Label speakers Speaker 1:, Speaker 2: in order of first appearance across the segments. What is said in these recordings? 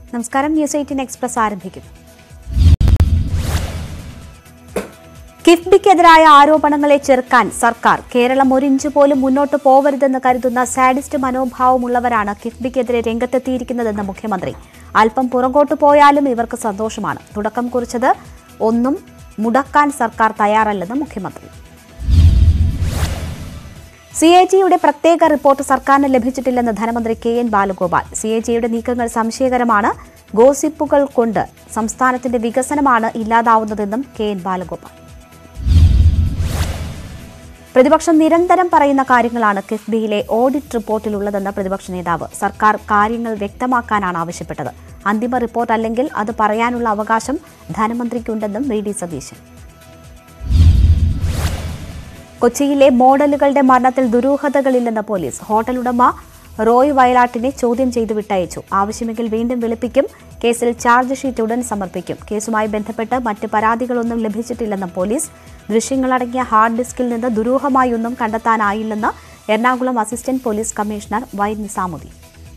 Speaker 1: നമസ്കാരം news eighteen express ആരംഭിക്കുന്നു കിഫ്ബിക്കെതിരായ ആരോപണങ്ങളെ ചെറുക്കാൻ സർക്കാർ കേരളം ഒരിഞ്ച് പോലും മുന്നോട്ട് പോവരുതെന്ന് കരുതുന്ന സാഡിസ്റ്റ് മനോഭാവമുള്ളവരാണ് കിഫ്ബിക്കെതിരെ രംഗത്തെത്തിയിരിക്കുന്നതെന്ന് മുഖ്യമന്ത്രി അല്പം പുറകോട്ട് പോയാലും ഇവർക്ക് സന്തോഷമാണ് തുടക്കം കുറിച്ചത് ഒന്നും മുടക്കാൻ സർക്കാർ തയ്യാറല്ലെന്ന് മുഖ്യമന്ത്രി സി എ ജിയുടെ പ്രത്യേക റിപ്പോർട്ട് സർക്കാരിന് ലഭിച്ചിട്ടില്ലെന്ന് ധനമന്ത്രി K N Balagopal C A ജിയുടെ നീക്കങ്ങൾ സംശയകരമാണ് ഗോസിപ്പുകൾ കൊണ്ട് സംസ്ഥാനത്തിന്റെ വികസനമാണ് ഇല്ലാതാവുന്നതെന്നും കെ എൻ ബാലഗോപാൽ പ്രതിപക്ഷം നിരന്തരം പറയുന്ന കാര്യങ്ങളാണ് കിഫ്ബിയിലെ ഓഡിറ്റ് റിപ്പോർട്ടിലുള്ളതെന്ന് പ്രതിപക്ഷ നേതാവ് സർക്കാർ കാര്യങ്ങൾ വ്യക്തമാക്കാനാണ് ആവശ്യപ്പെട്ടത് അന്തിമ റിപ്പോർട്ട് അല്ലെങ്കിൽ അത് പറയാനുള്ള അവകാശം ധനമന്ത്രിക്കുണ്ടെന്നും വി ഡി സതീശൻ കൊച്ചിയിലെ മോഡലുകളുടെ മരണത്തിൽ ദുരൂഹതകളില്ലെന്ന് പോലീസ് ഹോട്ടൽ ഉടമ റോയ് വയലാട്ടിനെ ചോദ്യം ചെയ്ത് വിട്ടയച്ചു ആവശ്യമെങ്കിൽ വീണ്ടും വിളിപ്പിക്കും കേസിൽ ചാർജ് ഷീറ്റ് ഉടൻ സമർപ്പിക്കും കേസുമായി ബന്ധപ്പെട്ട് മറ്റ് പരാതികളൊന്നും ലഭിച്ചിട്ടില്ലെന്ന് പോലീസ് ദൃശ്യങ്ങളടങ്ങിയ ഹാർഡ് ഡിസ്കിൽ നിന്ന് ദുരൂഹമായൊന്നും കണ്ടെത്താനായില്ലെന്ന് Ernakulam assistant police commissioner Y Nizamuddin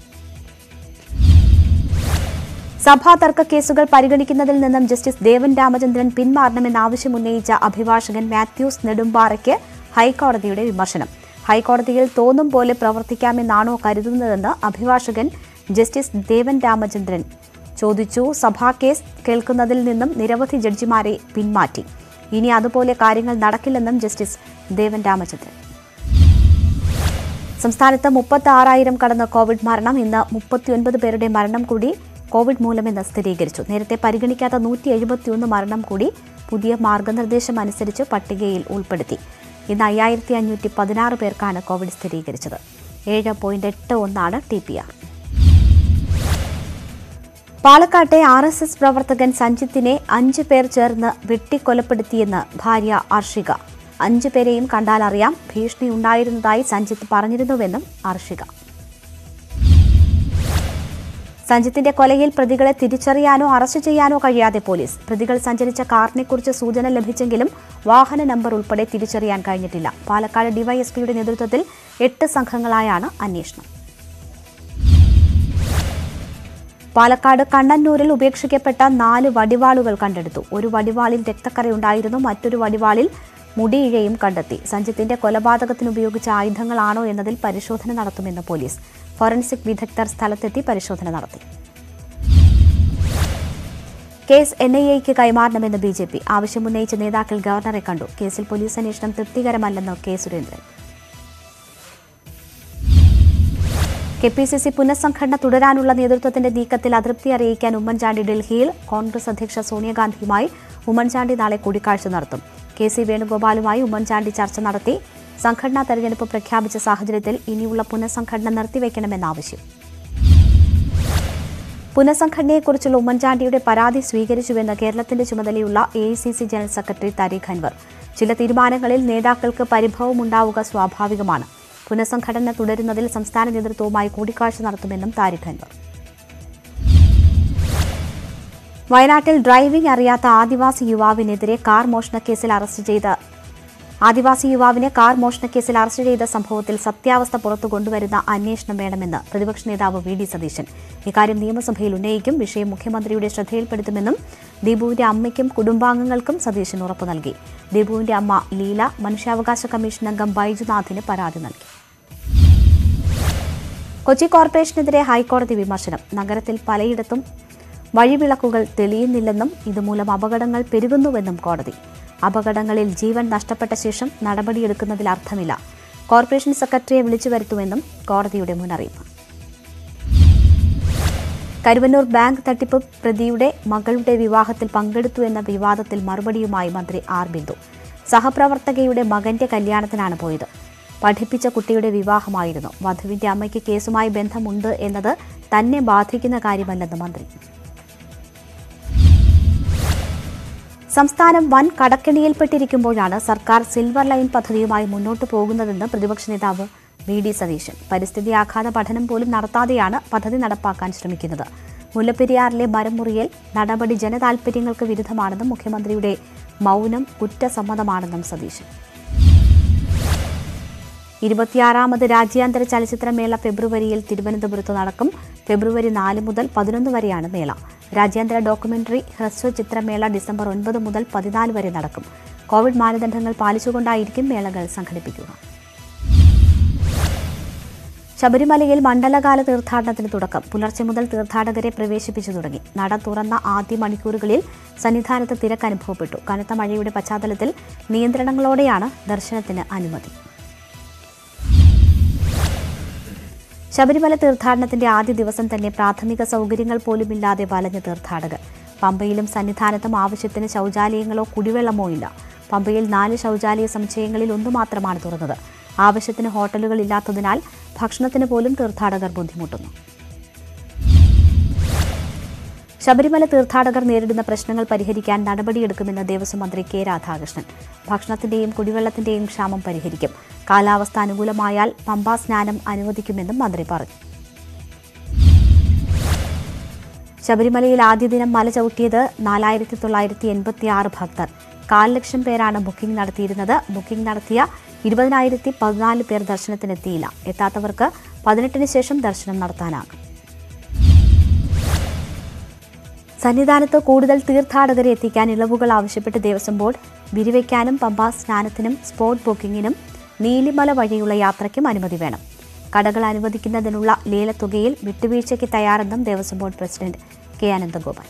Speaker 1: സഭാ തർക്ക കേസുകൾ പരിഗണിക്കുന്നതിൽ നിന്നും ജസ്റ്റിസ് ദേവൻ രാമചന്ദ്രൻ പിന്മാറണമെന്ന ആവശ്യമുന്നയിച്ച അഭിഭാഷകൻ മാത്യൂസ് നെടുമ്പാറയ്ക്ക് ഹൈക്കോടതിയുടെ വിമർശനം ഹൈക്കോടതിയിൽ തോന്നും പോലെ പ്രവർത്തിക്കാമെന്നാണോ കരുതുന്നതെന്ന് അഭിഭാഷകൻ ജസ്റ്റിസ് ദേവൻ രാമചന്ദ്രൻ ചോദിച്ചു സഭാ കേസ് കേൾക്കുന്നതിൽ നിന്നും നിരവധി ജഡ്ജിമാരെ പിന്മാറ്റി ഇനി അതുപോലെ കാര്യങ്ങൾ നടക്കില്ലെന്നും ജസ്റ്റിസ് ദേവൻ രാമചന്ദ്രൻ സംസ്ഥാനത്ത് മുപ്പത്തി ആറായിരം കടന്ന കോവിഡ് മരണം ഇന്ന് മുപ്പത്തിയൊൻപത് പേരുടെ മരണം കൂടി കോവിഡ് മൂലമെന്ന് സ്ഥിരീകരിച്ചു നേരത്തെ പരിഗണിക്കാത്ത നൂറ്റി എഴുപത്തിയൊന്ന് മരണം കൂടി പുതിയ മാർഗനിർദ്ദേശം അനുസരിച്ച് പട്ടികയിൽ ഉൾപ്പെടുത്തി ഇന്ന് അയ്യായിരത്തി അഞ്ഞൂറ്റി പതിനാറ് പേർക്കാണ് കോവിഡ് സ്ഥിരീകരിച്ചത് ഏഴ് പോയിന്റ് എട്ട് ഒന്നാണ് ടി പി ആർ പാലക്കാട്ടെ ആർ എസ് എസ് പ്രവർത്തകൻ സഞ്ജിത്തിനെ അഞ്ച് പേർ ചേർന്ന് വെട്ടിക്കൊലപ്പെടുത്തിയെന്ന് ഭാര്യ അർഷിക അഞ്ചു പേരെയും കണ്ടാലറിയാം ഭീഷണി ഉണ്ടായിരുന്നതായി സഞ്ജിത്ത് പറഞ്ഞിരുന്നുവെന്നും അർഷിക സഞ്ജിത്തിന്റെ കൊലയിൽ പ്രതികളെ തിരിച്ചറിയാനോ അറസ്റ്റ് ചെയ്യാനോ കഴിയാതെ പോലീസ് പ്രതികൾ സഞ്ചരിച്ച കാറിനെക്കുറിച്ച് സൂചന ലഭിച്ചെങ്കിലും വാഹന നമ്പർ ഉൾപ്പെടെ തിരിച്ചറിയാൻ കഴിഞ്ഞിട്ടില്ല പാലക്കാട് ഡിവൈഎസ്പിയുടെ നേതൃത്വത്തിൽ എട്ട് സംഘങ്ങളായാണ് അന്വേഷണം പാലക്കാട് കണ്ണന്നൂരിൽ ഉപേക്ഷിക്കപ്പെട്ട നാല് വടിവാളുകൾ കണ്ടെടുത്തു ഒരു വടിവാളിൽ രക്തക്കറയുണ്ടായിരുന്നു മറ്റൊരു വടിവാളിൽ മുടിയിഴയും കണ്ടെത്തി സഞ്ജിത്തിന്റെ കൊലപാതകത്തിന് ഉപയോഗിച്ച ആയുധങ്ങളാണോ എന്നതിൽ പരിശോധന നടത്തുമെന്ന് പോലീസ് ഫോറൻസിക് വിദഗ്ധർ സ്ഥലത്തെത്തി പരിശോധന നടത്തി കേസ് എൻ ഐ എക്ക് കൈമാറണമെന്ന് ബി ജെ പി ആവശ്യമുന്നയിച്ച നേതാക്കൾ ഗവർണറെ കണ്ടു കേസിൽ പോലീസ് അന്വേഷണം തൃപ്തികരമല്ലെന്ന് K Surendran K P C C പുനഃസംഘടന തുടരാനുള്ള നേതൃത്വത്തിന്റെ നീക്കത്തിൽ അതൃപ്തി അറിയിക്കാൻ ഉമ്മൻചാണ്ടി ഡൽഹിയിൽ കോൺഗ്രസ് അധ്യക്ഷ സോണിയാഗാന്ധിയുമായി ഉമ്മൻചാണ്ടി നാളെ കൂടിക്കാഴ്ച നടത്തും കെ സി വേണുഗോപാലുമായി ഉമ്മൻചാണ്ടി ചർച്ച നടത്തി സംഘടനാ തെരഞ്ഞെടുപ്പ് പ്രഖ്യാപിച്ച സാഹചര്യത്തിൽ ഇനിയുള്ള പുനഃസംഘടന നിർത്തിവെക്കണമെന്ന ആവശ്യം പുനഃസംഘടനയെക്കുറിച്ചുള്ള ഉമ്മൻചാണ്ടിയുടെ പരാതി സ്വീകരിച്ചുവെന്ന് കേരളത്തിന്റെ ചുമതലയുള്ള A general secretary Tariq Anwar ചില തീരുമാനങ്ങളിൽ നേതാക്കൾക്ക് പരിഭവമുണ്ടാവുക സ്വാഭാവികമാണ് പുനഃസംഘടന തുടരുന്നതിൽ സംസ്ഥാന നേതൃത്വവുമായി കൂടിക്കാഴ്ച നടത്തുമെന്നും താരിഖ് അൻവർ വയനാട്ടിൽ ഡ്രൈവിംഗ് അറിയാത്ത ആദിവാസി യുവാവിനെതിരെ കാർ മോഷണക്കേസിൽ അറസ്റ്റ് ചെയ്ത ആദിവാസി യുവാവിനെ കാർ മോഷണക്കേസിൽ അറസ്റ്റ് ചെയ്ത സംഭവത്തിൽ സത്യാവസ്ഥ പുറത്തു കൊണ്ടുവരുന്ന അന്വേഷണം വേണമെന്ന് പ്രതിപക്ഷ നേതാവ് വി ഡി സതീശൻ ഇക്കാര്യം നിയമസഭയിൽ ഉന്നയിക്കും വിഷയം മുഖ്യമന്ത്രിയുടെ ശ്രദ്ധയിൽപ്പെടുത്തുമെന്നും ദീപുവിന്റെ അമ്മയ്ക്കും കുടുംബാംഗങ്ങൾക്കും സതീശൻ ഉറപ്പു നൽകി ദീപുവിന്റെ അമ്മ ലീല മനുഷ്യാവകാശ കമ്മീഷൻ അംഗം ബൈജുനാഥിന് പരാതി നൽകി കൊച്ചി കോർപ്പറേഷനെതിരെ ഹൈക്കോടതി വിമർശനം നഗരത്തിൽ പലയിടത്തും വഴിവിളക്കുകൾ തെളിയുന്നില്ലെന്നും ഇതുമൂലം അപകടങ്ങൾ പെരുകുന്നുവെന്നും കോടതി അപകടങ്ങളിൽ ജീവൻ നഷ്ടപ്പെട്ട ശേഷം നടപടിയെടുക്കുന്നതിൽ അർത്ഥമില്ല കോർപ്പറേഷൻ സെക്രട്ടറിയെ വിളിച്ചു വരുത്തുമെന്നും കോടതിയുടെ മുന്നറിയിപ്പ് കരുവന്നൂർ ബാങ്ക് തട്ടിപ്പ് പ്രതിയുടെ മകളുടെ വിവാഹത്തിൽ പങ്കെടുത്തു എന്ന വിവാദത്തിൽ മറുപടിയുമായി മന്ത്രി ആർ ബിന്ദു സഹപ്രവർത്തകയുടെ മകന്റെ കല്യാണത്തിനാണ് പോയത് പഠിപ്പിച്ച കുട്ടിയുടെ വിവാഹമായിരുന്നു വധുവിന്റെ അമ്മയ്ക്ക് കേസുമായി ബന്ധമുണ്ട് എന്നത് തന്നെ ബാധിക്കുന്ന കാര്യമല്ലെന്ന് മന്ത്രി സംസ്ഥാനം വൻ കടക്കെണിയിൽപ്പെട്ടിരിക്കുമ്പോഴാണ് സർക്കാർ സിൽവർ ലൈൻ പദ്ധതിയുമായി മുന്നോട്ടു പോകുന്നതെന്ന് പ്രതിപക്ഷ നേതാവ് വി ഡി സതീശൻ പരിസ്ഥിതി ആഘാത പഠനം പോലും നടത്താതെയാണ് പദ്ധതി നടപ്പാക്കാൻ ശ്രമിക്കുന്നത് മുല്ലപ്പെരിയാറിലെ മരം മുറിയൽ നടപടി ജനതാൽപര്യങ്ങൾക്ക് വിരുദ്ധമാണെന്നും മുഖ്യമന്ത്രിയുടെ മൗനം കുറ്റസമ്മതമാണെന്നും സതീശൻ ഇരുപത്തിയാറാമത് രാജ്യാന്തര ചലച്ചിത്രമേള ഫെബ്രുവരിയിൽ തിരുവനന്തപുരത്ത് നടക്കും ഫെബ്രുവരി നാല് മുതൽ പതിനൊന്ന് വരെയാണ് മേള രാജ്യാന്തര ഡോക്യുമെന്ററി ഹ്രസ്വ ചിത്രമേള ഡിസംബർ ഒൻപത് മുതൽ പതിനാല് വരെ നടക്കും കോവിഡ് മാനദണ്ഡങ്ങൾ പാലിച്ചുകൊണ്ടായിരിക്കും മേളകൾ സംഘടിപ്പിക്കുക ശബരിമലയിൽ മണ്ഡലകാല തീർത്ഥാടനത്തിന് തുടക്കം പുലർച്ചെ മുതൽ തീർത്ഥാടകരെ പ്രവേശിപ്പിച്ചു തുടങ്ങി നട തുറന്ന ആദ്യ മണിക്കൂറുകളിൽ സന്നിധാനത്ത് തിരക്ക് അനുഭവപ്പെട്ടു കനത്ത മഴയുടെ പശ്ചാത്തലത്തിൽ നിയന്ത്രണങ്ങളോടെയാണ് ദർശനത്തിന് അനുമതി ശബരിമല തീർത്ഥാടനത്തിന്റെ ആദ്യ ദിവസം തന്നെ പ്രാഥമിക സൗകര്യങ്ങൾ പോലുമില്ലാതെ വലഞ്ഞ തീർത്ഥാടകർ പമ്പയിലും സന്നിധാനത്തും ആവശ്യത്തിന് ശൗചാലയങ്ങളോ കുടിവെള്ളമോ ഇല്ല പമ്പയിൽ നാല് ശൗചാലയ സമുച്ചയങ്ങളിൽ ഒന്നു മാത്രമാണ് തുറന്നത് ആവശ്യത്തിന് ഹോട്ടലുകൾ ഇല്ലാത്തതിനാൽ ഭക്ഷണത്തിന് പോലും തീർത്ഥാടകർ ബുദ്ധിമുട്ടുന്നു ശബരിമല തീർത്ഥാടകർ നേരിടുന്ന പ്രശ്നങ്ങൾ പരിഹരിക്കാൻ നടപടിയെടുക്കുമെന്ന് ദേവസ്വം മന്ത്രി കെ രാധാകൃഷ്ണൻ ഭക്ഷണത്തിന്റെയും കുടിവെള്ളത്തിന്റെയും ക്ഷാമം പരിഹരിക്കും കാലാവസ്ഥ അനുകൂലമായാൽ പമ്പാ സ്നാനം അനുവദിക്കുമെന്നും മന്ത്രി പറഞ്ഞു ശബരിമലയിൽ ആദ്യ ദിനം മല ചവിട്ടിയത് നാലായിരത്തി തൊള്ളായിരത്തി എൺപത്തി ആറ് ഭക്തർ കാൽ ലക്ഷം പേരാണ് ബുക്കിംഗ് നടത്തിയിരുന്നത് ബുക്കിംഗ് നടത്തിയ ഇരുപതിനായിരത്തി പതിനാല് പേർ ദർശനത്തിനെത്തിയില്ല എത്താത്തവർക്ക് പതിനെട്ടിന് ശേഷം ദർശനം നടത്താനാകും സന്നിധാനത്ത് കൂടുതൽ തീർത്ഥാടകരെ എത്തിക്കാൻ ഇളവുകൾ ആവശ്യപ്പെട്ട് ദേവസ്വം ബോർഡ് വിരിവയ്ക്കാനും പമ്പാ സ്നാനത്തിനും സ്പോട്ട് ബുക്കിംഗിനും നീലിമല വഴിയുള്ള യാത്രയ്ക്കും അനുമതി വേണം കടകൾ അനുവദിക്കുന്നതിനുള്ള ലേലത്തുകയിൽ വിട്ടുവീഴ്ചയ്ക്ക് തയ്യാറെന്നും Devaswom board president K Ananthagopal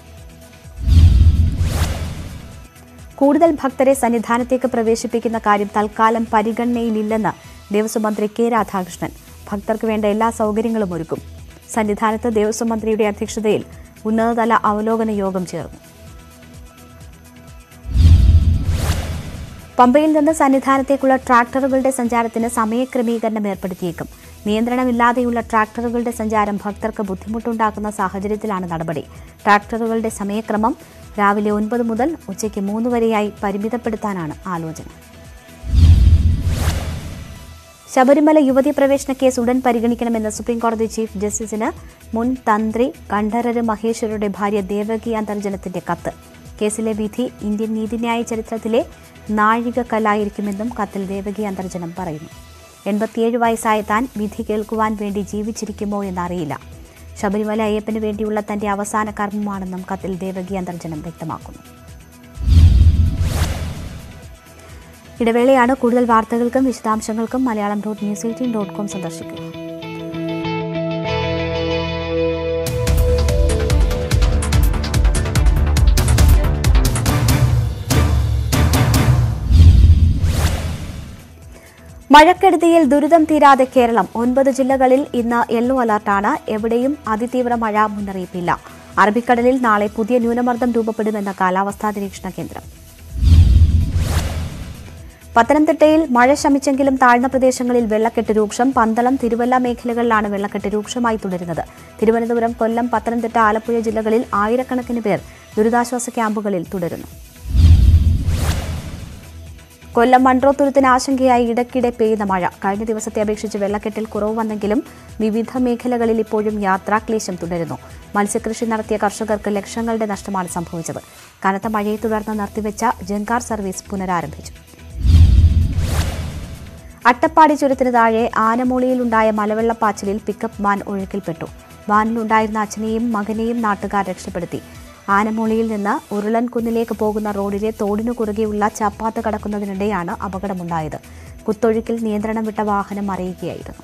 Speaker 1: കൂടുതൽ ഭക്തരെ സന്നിധാനത്തേക്ക് പ്രവേശിപ്പിക്കുന്ന കാര്യം തൽക്കാലം പരിഗണനയിലില്ലെന്ന് ദേവസ്വം മന്ത്രി കെ രാധാകൃഷ്ണൻ ഭക്തർക്ക് വേണ്ട എല്ലാ സൗകര്യങ്ങളും ഒരുക്കും സന്നിധാനത്ത് ദേവസ്വം മന്ത്രിയുടെ അധ്യക്ഷതയിൽ ഉന്നതതല അവലോകന യോഗം ചേർന്നു പമ്പയിൽ നിന്ന് സന്നിധാനത്തേക്കുള്ള ട്രാക്ടറുകളുടെ സഞ്ചാരത്തിന് സമയക്രമീകരണം ഏർപ്പെടുത്തിയേക്കും നിയന്ത്രണമില്ലാതെയുള്ള ട്രാക്ടറുകളുടെ സഞ്ചാരം ഭക്തർക്ക് ബുദ്ധിമുട്ടുണ്ടാക്കുന്ന സാഹചര്യത്തിലാണ് നടപടി ട്രാക്ടറുകളുടെ സമയക്രമം രാവിലെ ഒൻപത് മുതൽ ഉച്ചയ്ക്ക് മൂന്ന് വരെയായി പരിമിതപ്പെടുത്താനാണ് ആലോചന ശബരിമല യുവതി പ്രവേശന കേസ് ഉടൻ പരിഗണിക്കണമെന്ന് സുപ്രീംകോടതി ചീഫ് ജസ്റ്റിസിന് മുൻ തന്ത്രി കണ്ഠരര് മഹേശ്വരരുടെ ഭാര്യ ദേവകി അന്തർജനത്തിന്റെ കത്ത് കേസിലെ വിധി ഇന്ത്യൻ നീതിന്യായ ചരിത്രത്തിലെ നാഴികക്കല്ലായിരിക്കുമെന്നും കത്തിൽ ദേവകി അന്തർജനം പറയുന്നു എൺപത്തിയേഴ് വയസ്സായ താൻ വിധി കേൾക്കുവാൻ വേണ്ടി ജീവിച്ചിരിക്കുമോ എന്നറിയില്ല ശബരിമല അയ്യപ്പന് വേണ്ടിയുള്ള തന്റെ അവസാന കർമ്മമാണെന്നും കത്തിൽ ദേവകി അന്തർജനം വ്യക്തമാക്കുന്നു ഇടവേളയാണ് കൂടുതൽ വാർത്തകൾക്കും വിശദാംശങ്ങൾക്കും Malayalam dot news eighteen dot com സന്ദർശിക്കുക മഴക്കെടുതിയിൽ ദുരിതം തീരാതെ കേരളം ഒൻപത് ജില്ലകളിൽ ഇന്ന് യെല്ലോ അലർട്ടാണ് എവിടെയും അതിതീവ്ര മഴ മുന്നറിയിപ്പില്ല അറബിക്കടലിൽ നാളെ പുതിയ ന്യൂനമർദ്ദം രൂപപ്പെടുമെന്ന് കാലാവസ്ഥാ നിരീക്ഷണ കേന്ദ്രം പത്തനംതിട്ടയിൽ മഴ ശമിച്ചെങ്കിലും താഴ്ന്ന പ്രദേശങ്ങളിൽ വെള്ളക്കെട്ട് രൂക്ഷം പന്തളം തിരുവല്ല മേഖലകളിലാണ് വെള്ളക്കെട്ട് രൂക്ഷമായി തുടരുന്നത് തിരുവനന്തപുരം കൊല്ലം പത്തനംതിട്ട ആലപ്പുഴ ജില്ലകളിൽ ആയിരക്കണക്കിന് പേർ ദുരിതാശ്വാസ ക്യാമ്പുകളിൽ തുടരുന്നു കൊല്ലം മൺട്രോത്തുരുത്തിന് ആശങ്കയായി ഇടയ്ക്കിടെ പെയ്യുന്ന മഴ കഴിഞ്ഞ ദിവസത്തെ അപേക്ഷിച്ച് വെള്ളക്കെട്ടിൽ കുറവ് വന്നെങ്കിലും വിവിധ മേഖലകളിൽ ഇപ്പോഴും യാത്രാക്ലേശം തുടരുന്നു മത്സ്യകൃഷി നടത്തിയ കർഷകർക്ക് ലക്ഷങ്ങളുടെ നഷ്ടമാണ് സംഭവിച്ചത് കനത്ത മഴയെ തുടർന്ന് നിർത്തിവെച്ച ജങ്കാർ സർവീസ് പുനരാരംഭിച്ചു അട്ടപ്പാടി ചുരത്തിന് താഴെ ആനമൂളിയിലുണ്ടായ മലവെള്ളപ്പാച്ചിലിൽ പിക്കപ്പ് വാൻ ഒഴുക്കിൽപ്പെട്ടു വാനിലുണ്ടായിരുന്ന അച്ഛനെയും മകനെയും നാട്ടുകാർ രക്ഷപ്പെടുത്തി ആനമൂളിയിൽ നിന്ന് ഉരുളൻകുന്നിലേക്ക് പോകുന്ന റോഡിലെ തോടിനു കുറുകെയുള്ള ചപ്പാത്ത് കടക്കുന്നതിനിടെയാണ് അപകടമുണ്ടായത് കുത്തൊഴുക്കിൽ നിയന്ത്രണം വിട്ട വാഹനം മറിയുകയായിരുന്നു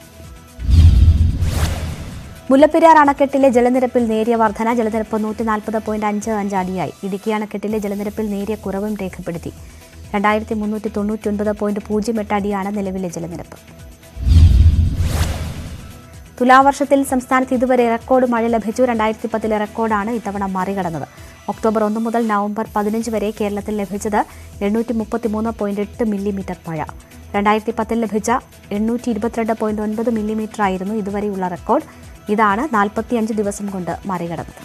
Speaker 1: മുല്ലപ്പെരിയാർ അണക്കെട്ടിലെ ജലനിരപ്പിൽ നേരിയ വർധന ജലനിരപ്പ് നൂറ്റി നാൽപ്പത് പോയിന്റ് അഞ്ച് അഞ്ച് അടിയായി ഇടുക്കി അണക്കെട്ടിലെ ജലനിരപ്പിൽ നേരിയ കുറവും രേഖപ്പെടുത്തി രണ്ടായിരത്തി മുന്നൂറ്റി തൊണ്ണൂറ്റി ഒൻപത് പോയിന്റ് പൂജ്യം എട്ട് അടിയാണ് നിലവിലെ ജലനിരപ്പ് തുലാവർഷത്തിൽ സംസ്ഥാനത്ത് ഇതുവരെ റെക്കോർഡ് മഴ ലഭിച്ചു രണ്ടായിരത്തി പത്തിലെ റെക്കോർഡാണ് ഇത്തവണ മറികടന്നത് ഒക്ടോബർ ഒന്ന് മുതൽ നവംബർ പതിനഞ്ച് വരെ കേരളത്തിൽ ലഭിച്ചത് എണ്ണൂറ്റി മുപ്പത്തിമൂന്ന് പോയിന്റ് എട്ട് മില്ലിമീറ്റർ മഴ രണ്ടായിരത്തി പത്തിൽ ലഭിച്ച എണ്ണൂറ്റി ഇരുപത്തിരണ്ട് പോയിന്റ് ഒൻപത് മില്ലിമീറ്റർ ആയിരുന്നു ഇതുവരെയുള്ള റെക്കോർഡ് ഇതാണ് നാൽപ്പത്തിയഞ്ച് ദിവസം കൊണ്ട് മറികടന്നത്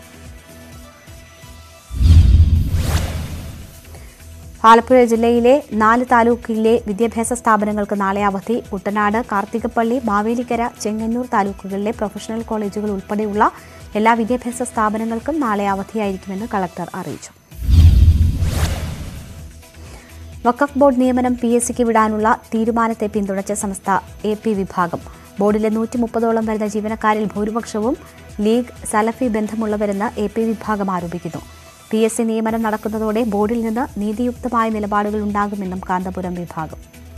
Speaker 1: ആലപ്പുഴ ജില്ലയിലെ നാല് താലൂക്കിലെ വിദ്യാഭ്യാസ സ്ഥാപനങ്ങൾക്ക് നാളെ അവധി കുട്ടനാട് കാർത്തികപ്പള്ളി മാവേലിക്കര ചെങ്ങന്നൂർ താലൂക്കുകളിലെ പ്രൊഫഷണൽ കോളേജുകൾ ഉൾപ്പെടെയുള്ള എല്ലാ വിദ്യാഭ്യാസ സ്ഥാപനങ്ങൾക്കും നാളെ അവധിയായിരിക്കുമെന്ന് കളക്ടർ അറിയിച്ചു വഖഫ് ബോർഡ് നിയമനം പി എസ് സിക്ക് വിടാനുള്ള തീരുമാനത്തെ പിന്തുണച്ച സംസ്ഥ എ പി വിഭാഗം ബോർഡിലെ നൂറ്റി മുപ്പതോളം വരുന്ന ജീവനക്കാരിൽ ഭൂരിപക്ഷവും ലീഗ് സലഫി ബന്ധമുള്ളവരെന്ന് എ പി വിഭാഗം ആരോപിക്കുന്നു പി എസ് സി നിയമനം നടക്കുന്നതോടെ ബോർഡിൽ നിന്ന് നീതിയുക്തമായ നിലപാടുകൾ ഉണ്ടാകുമെന്നും കാന്തപുരം വിഭാഗം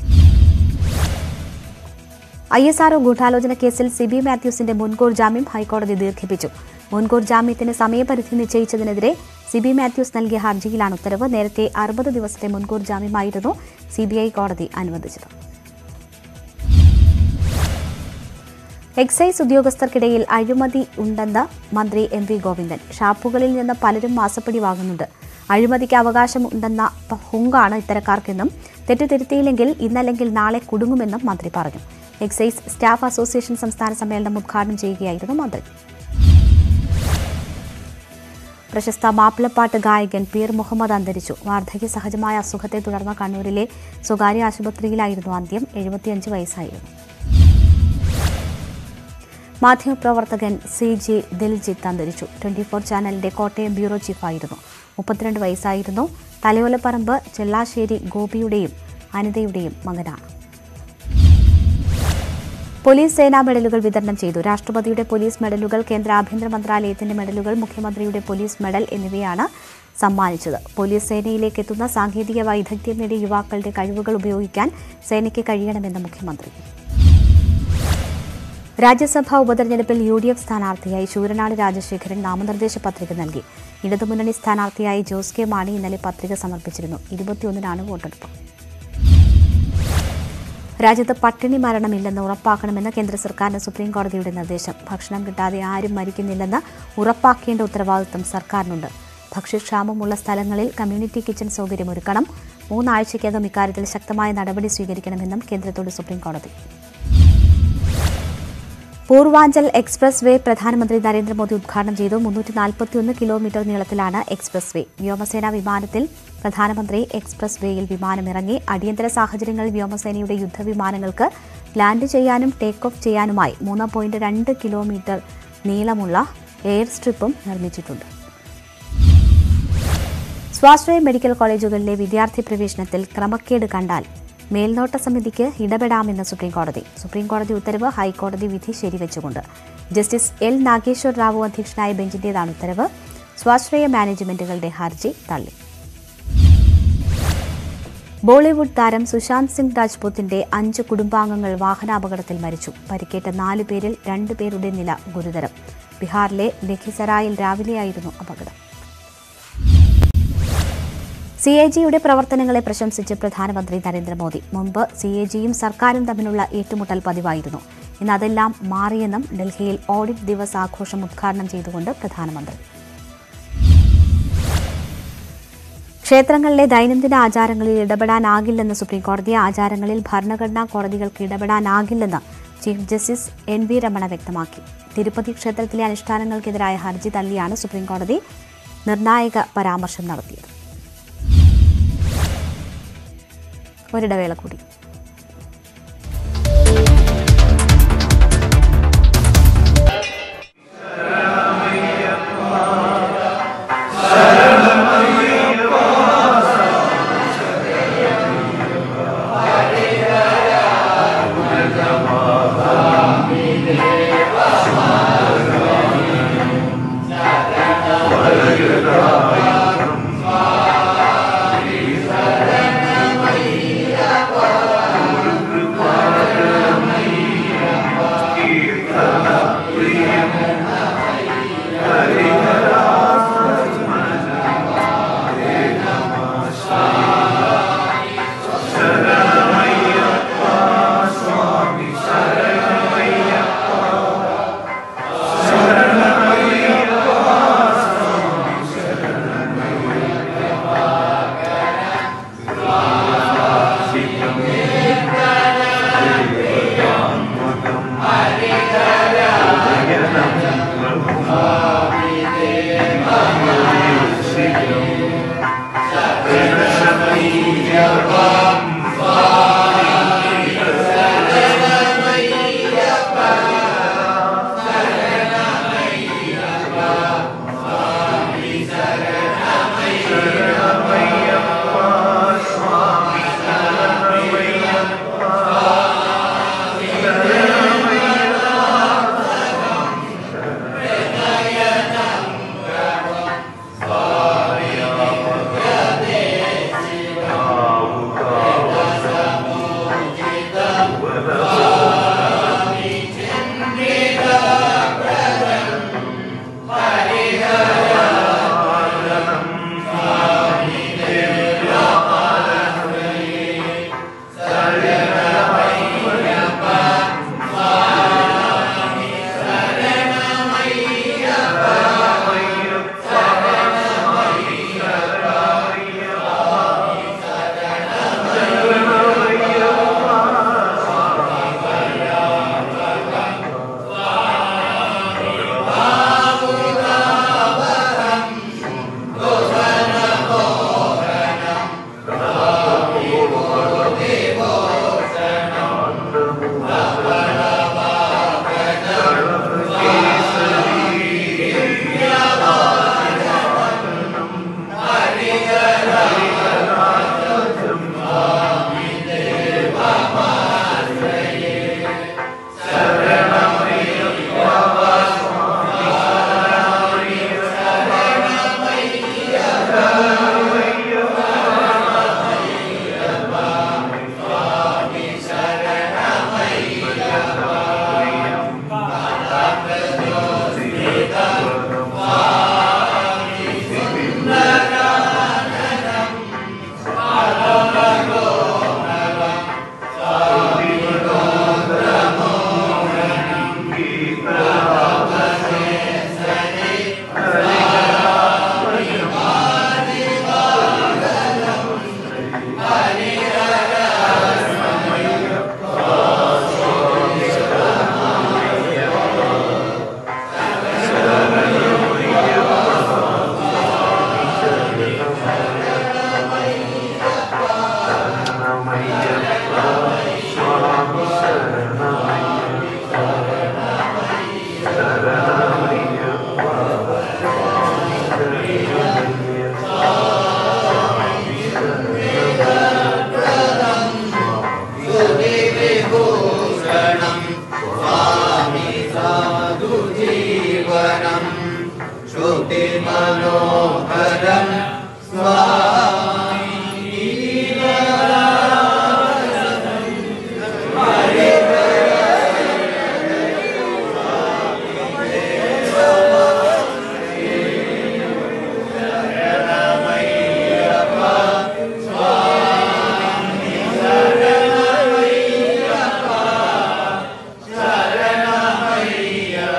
Speaker 1: ഐ എസ് ആർഒ ഗൂഢാലോചന കേസിൽ സിബി മാത്യൂസിന്റെ മുൻകൂർ ജാമ്യം ഹൈക്കോടതി ദീർഘിപ്പിച്ചു മുൻകൂർ ജാമ്യത്തിന് സമയപരിധി നിശ്ചയിച്ചതിനെതിരെ സിബി മാത്യൂസ് നൽകിയ ഹർജിയിലാണ് ഉത്തരവ് നേരത്തെ അറുപത് ദിവസത്തെ മുൻകൂർ ജാമ്യമായിരുന്നു സിബിഐ കോടതി അനുവദിച്ചത് എക്സൈസ് ഉദ്യോഗസ്ഥർക്കിടയിൽ അഴിമതി ഉണ്ടെന്ന് മന്ത്രി എം വി ഗോവിന്ദൻ ഷാപ്പുകളിൽ നിന്ന് പലരും മാസപ്പടി വാങ്ങുന്നുണ്ട് അഴിമതിക്ക് അവകാശമുണ്ടെന്ന പ- ഹുങ്കാണ് ഇത്തരക്കാർക്കെന്നും തെറ്റ് തിരുത്തിയില്ലെങ്കിൽ ഇന്നല്ലെങ്കിൽ നാളെ കുടുങ്ങുമെന്നും മന്ത്രി പറഞ്ഞു എക്സൈസ് സ്റ്റാഫ് അസോസിയേഷൻ സംസ്ഥാന സമ്മേളനം ഉദ്ഘാടനം ചെയ്യുകയായിരുന്നു മന്ത്രി പ്രശസ്ത മാപ്പിളപ്പാട്ട് ഗായകൻ പീർ മുഹമ്മദ് അന്തരിച്ചു വാർദ്ധക്യ സഹജമായ അസുഖത്തെ തുടർന്ന് കണ്ണൂരിലെ സ്വകാര്യ ആശുപത്രിയിലായിരുന്നു അന്ത്യം എഴുപത്തിയഞ്ച് വയസ്സായിരുന്നു മാധ്യമപ്രവർത്തകൻ സി ജി ദിൽജിത്ത് അന്തരിച്ചു ട്വന്റി ഫോർ ചാനലിന്റെ കോട്ടയം ബ്യൂറോ ചീഫായിരുന്നു മുപ്പത്തിരണ്ട് വയസ്സായിരുന്നു തലയോലപ്പറമ്പ് ചെല്ലാശ്ശേരി ഗോപിയുടെയും അനിതയുടെയും മകനാണ് പോലീസ് സേനാ മെഡലുകൾ വിതരണം ചെയ്തു രാഷ്ട്രപതിയുടെ പോലീസ് മെഡലുകൾ കേന്ദ്ര ആഭ്യന്തര മന്ത്രാലയത്തിന്റെ മെഡലുകൾ മുഖ്യമന്ത്രിയുടെ പോലീസ് മെഡൽ എന്നിവയാണ് സമ്മാനിച്ചത് പോലീസ് സേനയിലേക്ക് എത്തുന്ന സാങ്കേതിക വൈദഗ്ധ്യം നേടിയ യുവാക്കളുടെ കഴിവുകൾ ഉപയോഗിക്കാൻ സേനയ്ക്ക് കഴിയണമെന്ന് മുഖ്യമന്ത്രി രാജ്യസഭാ ഉപതെരഞ്ഞെടുപ്പിൽ യു ഡി എഫ് സ്ഥാനാർത്ഥിയായി ശൂരനാട് രാജശേഖരൻ നാമനിർദ്ദേശ പത്രിക നൽകി ഇടതുമുന്നണി സ്ഥാനാർത്ഥിയായി ജോസ് കെ മാണി ഇന്നലെ പത്രിക സമർപ്പിച്ചിരുന്നു ഇരുപത്തിയൊന്നിനാണ് വോട്ടെടുപ്പ് രാജ്യത്ത് പട്ടിണി മരണമില്ലെന്ന് ഉറപ്പാക്കണമെന്ന് കേന്ദ്ര സർക്കാരിന് സുപ്രീം കോടതിയുടെ നിർദ്ദേശം ഭക്ഷണം കിട്ടാതെ ആരും മരിക്കുന്നില്ലെന്ന് ഉറപ്പാക്കേണ്ട ഉത്തരവാദിത്തം സർക്കാരിനുണ്ട് ഭക്ഷ്യക്ഷാമമുള്ള സ്ഥലങ്ങളിൽ കമ്മ്യൂണിറ്റി കിച്ചൺ സൗകര്യം ഒരുക്കണം മൂന്നാഴ്ചയ്ക്കകം ഇക്കാര്യത്തിൽ ശക്തമായ നടപടി സ്വീകരിക്കണമെന്നും കേന്ദ്രത്തോട് സുപ്രീം കോടതി പൂർവാഞ്ചൽ എക്സ്പ്രസ് വേ പ്രധാനമന്ത്രി നരേന്ദ്രമോദി ഉദ്ഘാടനം ചെയ്തു മുന്നൂറ്റി നാൽപ്പത്തിയൊന്ന് കിലോമീറ്റർ നീളത്തിലാണ് എക്സ്പ്രസ് വേ വ്യോമസേനാ വിമാനത്തിൽ പ്രധാനമന്ത്രി എക്സ്പ്രസ് വേയിൽ വിമാനമിറങ്ങി അടിയന്തര സാഹചര്യങ്ങളിൽ വ്യോമസേനയുടെ യുദ്ധവിമാനങ്ങൾക്ക് ലാൻഡ് ചെയ്യാനും ടേക്ക് ഓഫ് ചെയ്യാനുമായി മൂന്ന് പോയിന്റ് രണ്ട് കിലോമീറ്റർ നീളമുള്ള എയർ സ്ട്രിപ്പും നിർമ്മിച്ചിട്ടുണ്ട് സ്വാശ്രയ മെഡിക്കൽ കോളേജുകളിലെ വിദ്യാർത്ഥി പ്രവേശനത്തിൽ ക്രമക്കേട് കണ്ടാൽ മേൽനോട്ട സമിതിക്ക് ഇടപെടാമെന്ന് സുപ്രീംകോടതി സുപ്രീംകോടതി ഉത്തരവ് ഹൈക്കോടതി വിധി ശരിവെച്ചുകൊണ്ട് ജസ്റ്റിസ് എൽ നാഗേശ്വർ റാവു അധ്യക്ഷനായ ബെഞ്ചിന്റേതാണ് ഉത്തരവ് സ്വാശ്രയ മാനേജ്മെന്റുകളുടെ ഹർജി തള്ളി ബോളിവുഡ് താരം സുശാന്ത് സിംഗ് രാജ്പൂത്തിന്റെ അഞ്ച് കുടുംബാംഗങ്ങൾ വാഹനാപകടത്തിൽ മരിച്ചു പരിക്കേറ്റ നാല് പേരിൽ രണ്ടു പേരുടെ നില ഗുരുതരം ബീഹാറിലെ ലഖിസറായിൽ രാവിലെയായിരുന്നു അപകടം സി എ ജിയുടെ പ്രവർത്തനങ്ങളെ പ്രശംസിച്ച് പ്രധാനമന്ത്രി നരേന്ദ്രമോദി മുമ്പ് സി എ ജിയും സർക്കാരും തമ്മിലുള്ള ഏറ്റുമുട്ടൽ പതിവായിരുന്നു ഇന്ന് അതെല്ലാം മാറിയെന്നും ഡൽഹിയിൽ ഓഡിറ്റ് ദിവസ് ആഘോഷം ഉദ്ഘാടനം ചെയ്തുകൊണ്ട് പ്രധാനമന്ത്രി ക്ഷേത്രങ്ങളിലെ ദൈനംദിന ആചാരങ്ങളിൽ ഇടപെടാനാകില്ലെന്ന് സുപ്രീംകോടതി ആചാരങ്ങളിൽ ഭരണഘടനാ കോടതികൾക്ക് ഇടപെടാനാകില്ലെന്ന് chief justice N V Ramana വ്യക്തമാക്കി തിരുപ്പതി ക്ഷേത്രത്തിലെ അനുഷ്ഠാനങ്ങൾക്കെതിരായ ഹർജി തള്ളിയാണ് സുപ്രീംകോടതി നിർണായക പരാമർശം നടത്തിയത് ഒരിടവേള കൂടി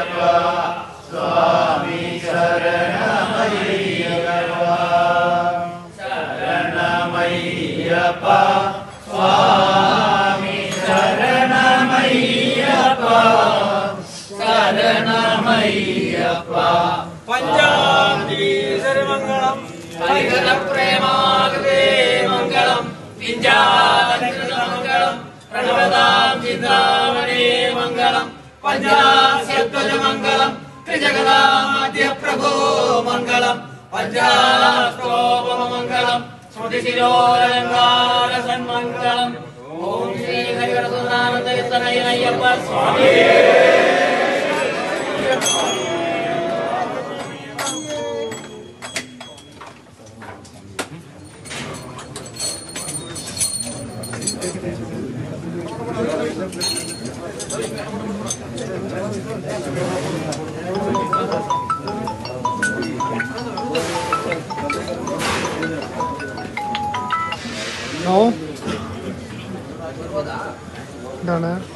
Speaker 2: പഞ്ചാബീശ്വരമംഗളം ഹരിഹര പ്രേമാകൃതേ മംഗളം പിഞ്ചാമംഗളം പ്രണവതാം ചിന്താമണേ മംഗളം പഞ്ചാശത്വജമംഗളം ത്രിജഗതാദ്യ പ്രഭോ മംഗളം പഞ്ചാസ്തോപമംഗളം സ്മൃതിശിരോലങ്കാര സന്മംഗളം ഓം ശ്രീ ഹരിഹരസുനാനന്ദയത്തനയ്യപ്പ സ്വാമി
Speaker 3: എന്താണ്